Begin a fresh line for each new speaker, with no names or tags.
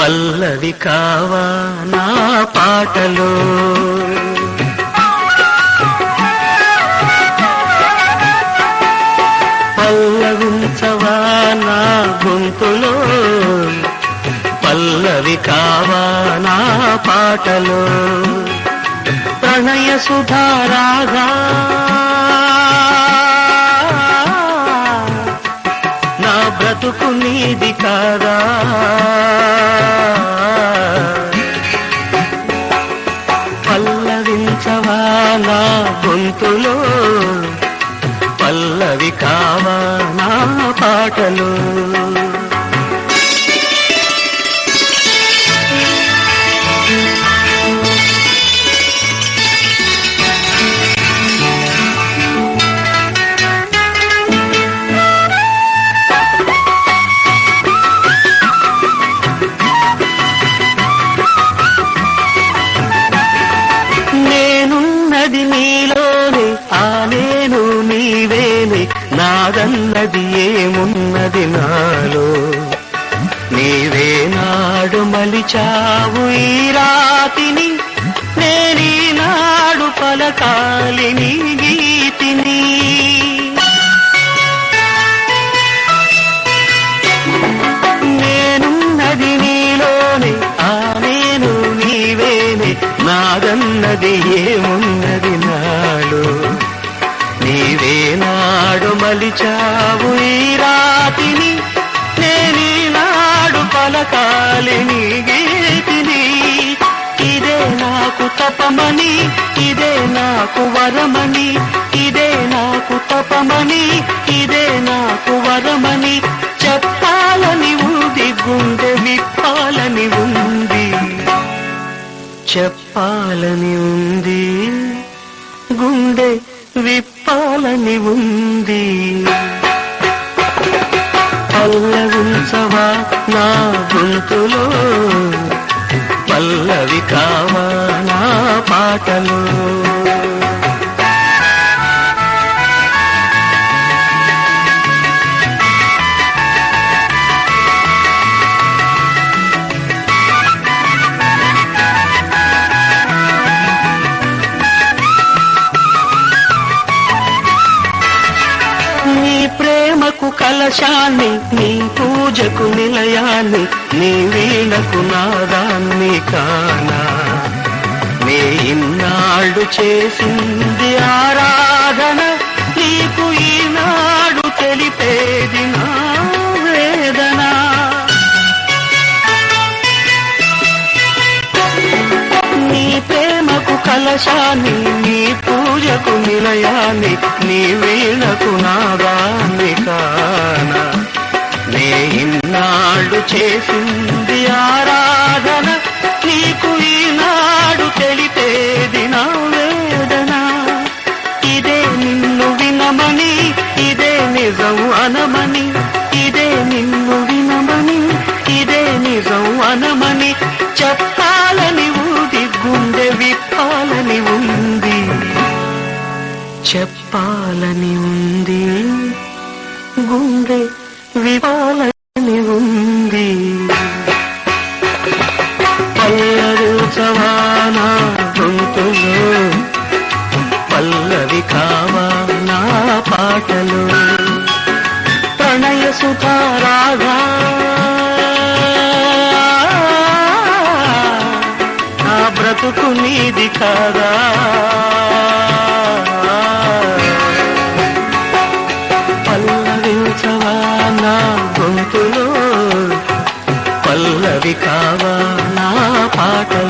పల్లవి కావా నా పాటలో పల్లవించవా నా గొంతులో పల్లవి కావా నా పాటలో ప్రణయ సుధారాగా నా బ్రతుకు నీది కాదా పల్లవించవా నా గొంతులో పల్లవి కావా నా పాటలు నేనున్నది నీలోనే ఆ నేను నీవేనే నాదన్నది ఏమున్నది నాలో నీవే నాడు మలిచావు ఈ రాతిని నేనీనాడు పలకాలి నీ గీతిని నేనున్నది నీలోనే ఆ నేను నీవేనే నాదన్నది ఏమున్నది నాలో నీవే నాడు మలిచావు ఈ రాతిని నేనీ నాడు పలకాలి నీ గీతిని ఇదే నాకు తపమని ఇదే నాకు వరమని ఇదే నాకు తపమని ఇదే నాకు వరమని చెప్పాలని ఉంది గుండె విప్పాలని ఉంది చెప్పాలని ఉంది గుండె విప్పాలని ఉంది పల్లవించవా నా గొంతులో పల్లవి కావా నా పాటలో నీ ప్రేమకు కలశాన్ని నీ పూజకు నిలయాన్ని నీ వీణకు నాదాన్ని కానా నీ ఇన్నాళ్ళు చేసింది ఆరాధన నీకు ఈనాడు తెలిపేది నా వేదన నీ ప్రేమకు కలశాన్ని నీ పూజకు నిలయాన్ని నీ వీణకు నాదాన్ని కాన నే ఇన్నాళ్ళు చేసింది ఆరాధన నీకు ఈనాడు తెలిపేది నా వేదన ఇదే నిన్ను వినమని ఇదే నిజం అనమని ఇదే నిన్ను వినమని ఇదే నిజం అనమని చెప్పాలని ఊది గుండె విప్పాలని ఉంది చెప్పాలని ఉంది గుండె విపాలని ఉంది పల్లవించవానా గొంతులో పల్లవి కావా నా పాటలు ప్రణయ సుతారాగా నా బ్రతుకు నీది కాదా పల్లవించవా నా గొంతులో పల్లవి కావా నా పాటలు